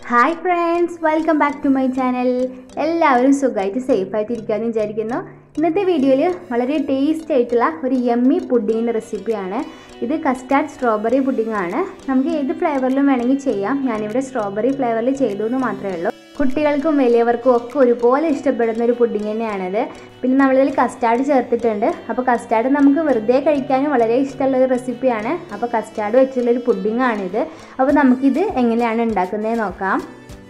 hi friends welcome back to my channel എല്ലാവരും സുഖമായിട്ട് സേഫായിട്ട് ഇരിക്കാമെന്ന് വിചാരിക്കുന്നു ഇന്നത്തെ വീഡിയോയിൽ വളരെ ടേസ്റ്റ് ആയിട്ടുള്ള ഒരു യമ്മി പുഡിങ്ങിൻ്റെ റെസിപ്പിയാണ് ഇത് കസ്റ്റാർഡ് സ്ട്രോബെറി പുഡിംഗ് ആണ് നമുക്ക് ഏത് ഫ്ലേവറിലും വേണമെങ്കിൽ ചെയ്യാം ഞാനിവിടെ സ്ട്രോബെറി ഫ്ലേവറിൽ ചെയ്തു എന്ന് മാത്രമേ ഉള്ളൂ കുട്ടികൾക്കും വലിയവർക്കും ഒക്കെ ഒരുപോലെ ഇഷ്ടപ്പെടുന്ന ഒരു പുഡിംഗ് തന്നെയാണിത് പിന്നെ നമ്മളിതിൽ കസ്റ്റാർഡ് ചേർത്തിട്ടുണ്ട് അപ്പോൾ കസ്റ്റാർഡ് നമുക്ക് വെറുതെ കഴിക്കാനും വളരെ ഇഷ്ടമുള്ള ഒരു റെസിപ്പിയാണ് അപ്പോൾ കസ്റ്റാർഡ് വെച്ചുള്ളൊരു പുഡിംഗ് ആണിത് അപ്പോൾ നമുക്കിത് എങ്ങനെയാണ് ഉണ്ടാക്കുന്നത് നോക്കാം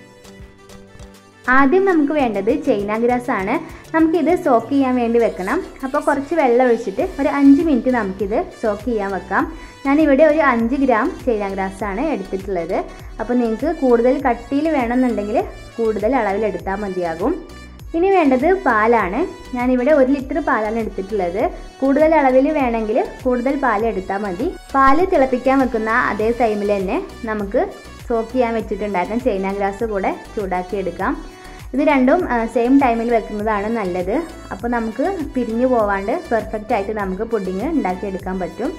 ആദ്യം നമുക്ക് വേണ്ടത് ചൈന ഗ്രാസ് ആണ് നമുക്കിത് സോക്ക് ചെയ്യാൻ വേണ്ടി വെക്കണം അപ്പോൾ കുറച്ച് വെള്ളം ഒഴിച്ചിട്ട് ഒരു അഞ്ച് മിനിറ്റ് നമുക്കിത് സോക്ക് ചെയ്യാൻ വെക്കാം ഞാനിവിടെ ഒരു അഞ്ച് ഗ്രാം ചൈന ഗ്രാസ് ആണ് എടുത്തിട്ടുള്ളത് അപ്പോൾ നിങ്ങൾക്ക് കൂടുതൽ കട്ടിയിൽ വേണമെന്നുണ്ടെങ്കിൽ കൂടുതൽ അളവിൽ എടുത്താൽ മതിയാകും ഇനി വേണ്ടത് പാലാണ് ഞാനിവിടെ ഒരു ലിറ്റർ പാലാണ് എടുത്തിട്ടുള്ളത് കൂടുതൽ അളവിൽ വേണമെങ്കിൽ കൂടുതൽ പാൽ എടുത്താൽ മതി പാല് തിളപ്പിക്കാൻ വെക്കുന്ന അതേ ടൈമിൽ തന്നെ നമുക്ക് സോക്ക് ചെയ്യാൻ വെച്ചിട്ടുണ്ടായിരുന്ന ചൈന ഗ്രാസ് കൂടെ ചൂടാക്കി എടുക്കാം ഇത് രണ്ടും സെയിം ടൈമിൽ വെക്കുന്നതാണ് നല്ലത് അപ്പോൾ നമുക്ക് പിരിഞ്ഞു പോവാണ്ട് പെർഫെക്റ്റ് ആയിട്ട് നമുക്ക് പുഡിങ് ഉണ്ടാക്കിയെടുക്കാൻ പറ്റും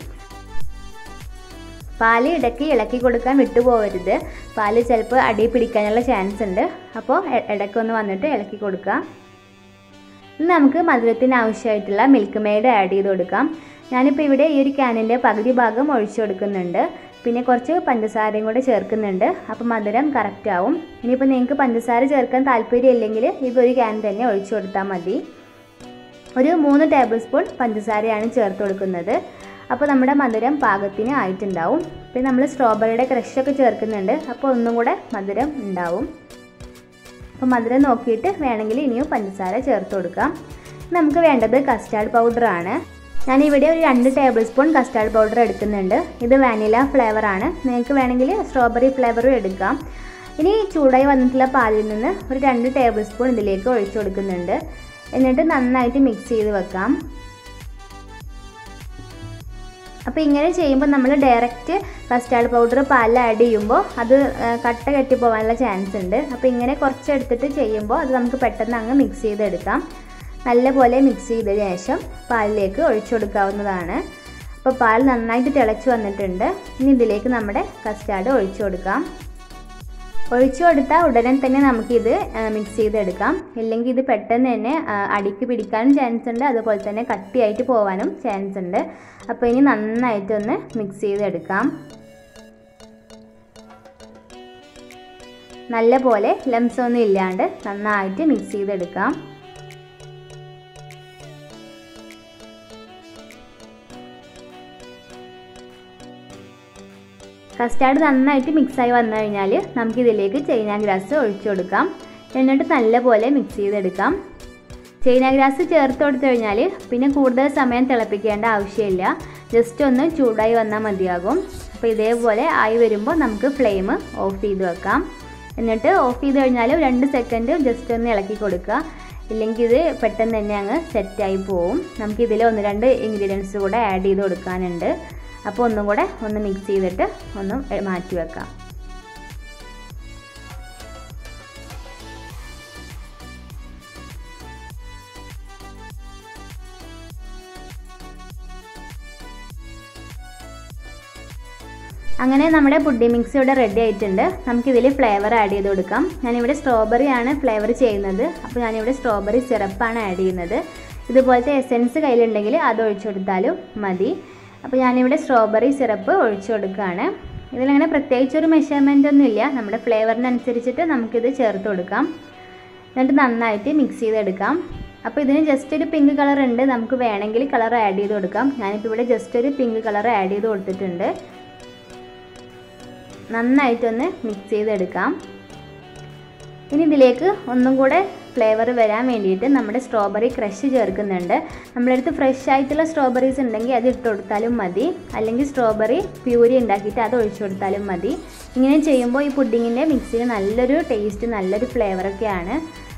പാല് ഇടയ്ക്ക് ഇളക്കി കൊടുക്കാൻ വിട്ടുപോകരുത് പാല് ചിലപ്പോൾ അടി പിടിക്കാനുള്ള ചാൻസ് ഉണ്ട് അപ്പോൾ ഇടയ്ക്കൊന്ന് വന്നിട്ട് ഇളക്കി കൊടുക്കുക ഇനി നമുക്ക് മധുരത്തിന് ആവശ്യമായിട്ടുള്ള മിൽക്ക് മെയ്ഡ് ആഡ് ചെയ്ത് കൊടുക്കാം ഞാനിപ്പോൾ ഇവിടെ ഈ ഒരു ക്യാനിൻ്റെ പകുതി ഭാഗം ഒഴിച്ചു കൊടുക്കുന്നുണ്ട് പിന്നെ കുറച്ച് പഞ്ചസാരയും കൂടെ ചേർക്കുന്നുണ്ട് അപ്പോൾ മധുരം കറക്റ്റ് ആവും ഇനിയിപ്പോൾ നിങ്ങൾക്ക് പഞ്ചസാര ചേർക്കാൻ താല്പര്യം ഇല്ലെങ്കിൽ ഇതൊരു ക്യാൻ തന്നെ ഒഴിച്ചു കൊടുത്താൽ മതി ഒരു മൂന്ന് ടേബിൾ സ്പൂൺ പഞ്ചസാരയാണ് ചേർത്ത് കൊടുക്കുന്നത് അപ്പോൾ നമ്മുടെ മധുരം പാകത്തിന് ആയിട്ടുണ്ടാവും പിന്നെ നമ്മൾ സ്ട്രോബെറിയുടെ ക്രഷൊക്കെ ചേർക്കുന്നുണ്ട് അപ്പോൾ ഒന്നും കൂടെ മധുരം ഉണ്ടാവും അപ്പോൾ മധുരം നോക്കിയിട്ട് വേണമെങ്കിൽ ഇനിയും പഞ്ചസാര ചേർത്ത് കൊടുക്കാം നമുക്ക് വേണ്ടത് കസ്റ്റാർഡ് പൗഡറാണ് ഞാനിവിടെ ഒരു രണ്ട് ടേബിൾ സ്പൂൺ കസ്റ്റാർഡ് പൗഡർ എടുക്കുന്നുണ്ട് ഇത് വാനില ഫ്ലേവറാണ് നിങ്ങൾക്ക് വേണമെങ്കിൽ സ്ട്രോബെറി ഫ്ലേവറും എടുക്കാം ഇനി ചൂടായി വന്നിട്ടുള്ള പാലിൽ നിന്ന് ഒരു രണ്ട് ടേബിൾ സ്പൂൺ ഇതിലേക്ക് ഒഴിച്ചു കൊടുക്കുന്നുണ്ട് എന്നിട്ട് നന്നായിട്ട് മിക്സ് ചെയ്ത് വെക്കാം അപ്പോൾ ഇങ്ങനെ ചെയ്യുമ്പോൾ നമ്മൾ ഡയറക്റ്റ് കസ്റ്റാർഡ് പൗഡർ പാലിൽ ആഡ് ചെയ്യുമ്പോൾ അത് കട്ട കെട്ടി പോകാനുള്ള ചാൻസ് ഉണ്ട് അപ്പോൾ ഇങ്ങനെ കുറച്ച് എടുത്തിട്ട് ചെയ്യുമ്പോൾ അത് നമുക്ക് പെട്ടെന്ന് അങ്ങ് മിക്സ് ചെയ്തെടുക്കാം നല്ലപോലെ മിക്സ് ചെയ്തതിന് ശേഷം പാലിലേക്ക് ഒഴിച്ചു കൊടുക്കാവുന്നതാണ് അപ്പോൾ പാൽ നന്നായിട്ട് തിളച്ച് വന്നിട്ടുണ്ട് ഇനി ഇതിലേക്ക് നമ്മുടെ കസ്റ്റാർഡ് ഒഴിച്ചു കൊടുക്കാം ഒഴിച്ചു കൊടുത്താൽ ഉടനെ തന്നെ നമുക്കിത് മിക്സ് ചെയ്തെടുക്കാം ഇല്ലെങ്കിൽ ഇത് പെട്ടെന്ന് തന്നെ അടിക്ക് പിടിക്കാനും ചാൻസ് ഉണ്ട് അതുപോലെ തന്നെ കട്ടിയായിട്ട് പോകാനും ചാൻസ് ഉണ്ട് അപ്പോൾ ഇനി നന്നായിട്ടൊന്ന് മിക്സ് ചെയ്തെടുക്കാം നല്ല പോലെ ലംസ് ഒന്നും ഇല്ലാണ്ട് നന്നായിട്ട് മിക്സ് ചെയ്തെടുക്കാം കസ്റ്റാർഡ് നന്നായിട്ട് മിക്സായി വന്നു കഴിഞ്ഞാൽ നമുക്കിതിലേക്ക് ചൈന ഗ്രാസ് ഒഴിച്ചു കൊടുക്കാം എന്നിട്ട് നല്ലപോലെ മിക്സ് ചെയ്തെടുക്കാം ചൈന ഗ്രാസ് ചേർത്ത് കൊടുത്തു കഴിഞ്ഞാൽ പിന്നെ കൂടുതൽ സമയം തിളപ്പിക്കേണ്ട ആവശ്യമില്ല ജസ്റ്റ് ഒന്ന് ചൂടായി വന്നാൽ മതിയാകും അപ്പോൾ ഇതേപോലെ ആയി വരുമ്പോൾ നമുക്ക് ഫ്ലെയിം ഓഫ് ചെയ്ത് വെക്കാം എന്നിട്ട് ഓഫ് ചെയ്ത് കഴിഞ്ഞാൽ രണ്ട് സെക്കൻഡ് ജസ്റ്റ് ഒന്ന് ഇളക്കി കൊടുക്കുക ഇല്ലെങ്കിൽ ഇത് പെട്ടെന്ന് തന്നെ അങ്ങ് സെറ്റായി പോവും നമുക്കിതിൽ ഒന്ന് രണ്ട് ഇൻഗ്രീഡിയൻസ് കൂടെ ആഡ് ചെയ്ത് കൊടുക്കാനുണ്ട് അപ്പോൾ ഒന്നും കൂടെ ഒന്ന് മിക്സ് ചെയ്തിട്ട് ഒന്ന് മാറ്റി വെക്കാം അങ്ങനെ നമ്മുടെ പുഡി മിക്സ് ഇവിടെ റെഡി ആയിട്ടുണ്ട് നമുക്കിതിൽ ഫ്ലേവർ ആഡ് ചെയ്ത് കൊടുക്കാം ഞാനിവിടെ സ്ട്രോബെറി ആണ് ഫ്ലേവർ ചെയ്യുന്നത് അപ്പോൾ ഞാനിവിടെ സ്ട്രോബെറി സിറപ്പാണ് ആഡ് ചെയ്യുന്നത് ഇതുപോലത്തെ എസെൻസ് കയ്യിലുണ്ടെങ്കിൽ അത് ഒഴിച്ചു കൊടുത്താലും മതി അപ്പോൾ ഞാനിവിടെ സ്ട്രോബെറി സിറപ്പ് ഒഴിച്ചു കൊടുക്കുകയാണ് ഇതിലങ്ങനെ പ്രത്യേകിച്ച് ഒരു മെഷർമെൻ്റ് ഒന്നും ഇല്ല നമ്മുടെ ഫ്ലേവറിനനുസരിച്ചിട്ട് നമുക്കിത് ചേർത്ത് കൊടുക്കാം എന്നിട്ട് നന്നായിട്ട് മിക്സ് ചെയ്തെടുക്കാം അപ്പോൾ ഇതിന് ജസ്റ്റ് ഒരു പിങ്ക് കളർ ഉണ്ട് നമുക്ക് വേണമെങ്കിൽ കളർ ആഡ് ചെയ്ത് കൊടുക്കാം ഞാനിപ്പോൾ ഇവിടെ ജസ്റ്റ് ഒരു പിങ്ക് കളർ ആഡ് ചെയ്ത് കൊടുത്തിട്ടുണ്ട് നന്നായിട്ടൊന്ന് മിക്സ് ചെയ്തെടുക്കാം ഇനി ഇതിലേക്ക് ഒന്നും കൂടെ ഫ്ലേവർ വരാൻ വേണ്ടിയിട്ട് നമ്മുടെ സ്ട്രോബെറി ക്രഷ് ചേർക്കുന്നുണ്ട് നമ്മളടുത്ത് ഫ്രഷ് ആയിട്ടുള്ള സ്ട്രോബെറീസ് ഉണ്ടെങ്കിൽ അത് ഇട്ട് കൊടുത്താലും മതി അല്ലെങ്കിൽ സ്ട്രോബെറി പ്യൂരി ഉണ്ടാക്കിയിട്ട് അത് ഒഴിച്ചു കൊടുത്താലും മതി ഇങ്ങനെ ചെയ്യുമ്പോൾ ഈ പുഡിങ്ങിൻ്റെ മിക്സിയിൽ നല്ലൊരു ടേസ്റ്റ് നല്ലൊരു ഫ്ലേവറൊക്കെയാണ്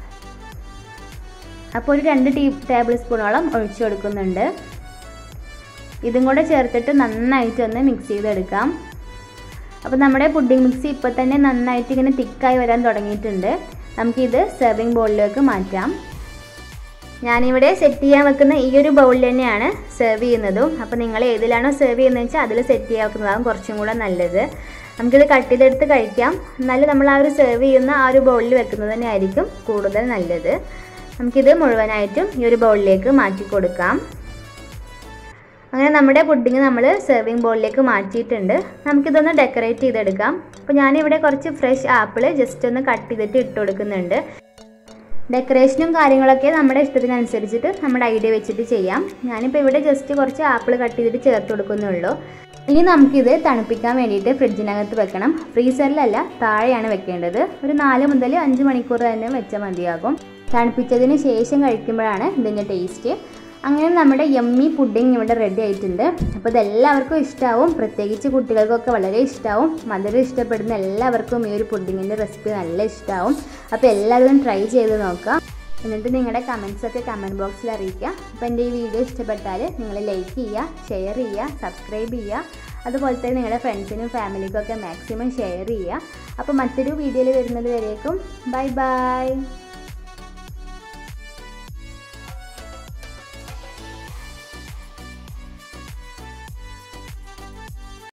അപ്പോൾ ഒരു രണ്ട് ടീ ടേബിൾ സ്പൂണോളം ഒഴിച്ചു കൊടുക്കുന്നുണ്ട് ഇതും കൂടെ ചേർത്തിട്ട് നന്നായിട്ടൊന്ന് മിക്സ് ചെയ്തെടുക്കാം അപ്പോൾ നമ്മുടെ പുഡിംഗ് മിക്സി ഇപ്പോൾ തന്നെ നന്നായിട്ട് ഇങ്ങനെ തിക്കായി വരാൻ തുടങ്ങിയിട്ടുണ്ട് നമുക്കിത് സെർവിങ് ബൗളിലേക്ക് മാറ്റാം ഞാനിവിടെ സെറ്റ് ചെയ്യാൻ വെക്കുന്ന ഈ ഒരു ബൗളിൽ തന്നെയാണ് സെർവ് ചെയ്യുന്നതും അപ്പോൾ നിങ്ങൾ ഏതിലാണോ സെർവ് ചെയ്യുന്നത് വെച്ചാൽ അതിൽ സെറ്റ് ചെയ്യാൻ വെക്കുന്നതാകും കുറച്ചും കൂടെ നല്ലത് നമുക്കിത് കട്ട് ചെയ്തെടുത്ത് കഴിക്കാം എന്നാലും നമ്മൾ ആ ഒരു സെർവ് ചെയ്യുന്ന ആ ഒരു ബൗളിൽ വെക്കുന്നത് തന്നെ ആയിരിക്കും കൂടുതൽ നല്ലത് നമുക്കിത് മുഴുവനായിട്ടും ഈ ഒരു ബൗളിലേക്ക് മാറ്റി കൊടുക്കാം അങ്ങനെ നമ്മുടെ പുഡിങ് നമ്മൾ സെർവിങ് ബൗളിലേക്ക് മാറ്റിയിട്ടുണ്ട് നമുക്കിതൊന്ന് ഡെക്കറേറ്റ് ചെയ്തെടുക്കാം അപ്പോൾ ഞാനിവിടെ കുറച്ച് ഫ്രഷ് ആപ്പിൾ ജസ്റ്റ് ഒന്ന് കട്ട് ചെയ്തിട്ട് ഇട്ട് കൊടുക്കുന്നുണ്ട് ഡെക്കറേഷനും കാര്യങ്ങളൊക്കെ നമ്മുടെ ഇഷ്ടത്തിനനുസരിച്ചിട്ട് നമ്മുടെ ഐഡിയ വെച്ചിട്ട് ചെയ്യാം ഞാനിപ്പോൾ ഇവിടെ ജസ്റ്റ് കുറച്ച് ആപ്പിൾ കട്ട് ചെയ്തിട്ട് ചേർത്ത് കൊടുക്കുന്നുള്ളൂ ഇനി നമുക്കിത് തണുപ്പിക്കാൻ വേണ്ടിയിട്ട് ഫ്രിഡ്ജിനകത്ത് വെക്കണം ഫ്രീസറിലല്ല താഴെയാണ് വെക്കേണ്ടത് ഒരു നാല് മുതൽ അഞ്ച് മണിക്കൂർ തന്നെ വെച്ചാൽ മതിയാകും തണുപ്പിച്ചതിന് ശേഷം കഴിക്കുമ്പോഴാണ് ഇതിൻ്റെ ടേസ്റ്റ് അങ്ങനെ നമ്മുടെ യമ്മി പുഡിങ് ഇവിടെ റെഡി ആയിട്ടുണ്ട് അപ്പോൾ ഇതെല്ലാവർക്കും ഇഷ്ടമാവും പ്രത്യേകിച്ച് കുട്ടികൾക്കൊക്കെ വളരെ ഇഷ്ടമാവും മധുരം ഇഷ്ടപ്പെടുന്ന എല്ലാവർക്കും ഈ ഒരു പുഡിങ്ങിൻ്റെ റെസിപ്പി നല്ല ഇഷ്ടമാവും അപ്പോൾ എല്ലാവരും ട്രൈ ചെയ്ത് നോക്കാം എന്നിട്ട് നിങ്ങളുടെ കമൻസ് ഒക്കെ കമൻറ്റ് ബോക്സിൽ അറിയിക്കുക അപ്പോൾ എൻ്റെ ഈ വീഡിയോ ഇഷ്ടപ്പെട്ടാൽ നിങ്ങൾ ലൈക്ക് ചെയ്യുക ഷെയർ ചെയ്യുക സബ്സ്ക്രൈബ് ചെയ്യുക അതുപോലെ തന്നെ നിങ്ങളുടെ ഫ്രണ്ട്സിനും ഫാമിലിക്കും ഒക്കെ മാക്സിമം ഷെയർ ചെയ്യുക അപ്പോൾ മറ്റൊരു വീഡിയോയിൽ വരുന്നത് വരേക്കും ബൈ ബൈ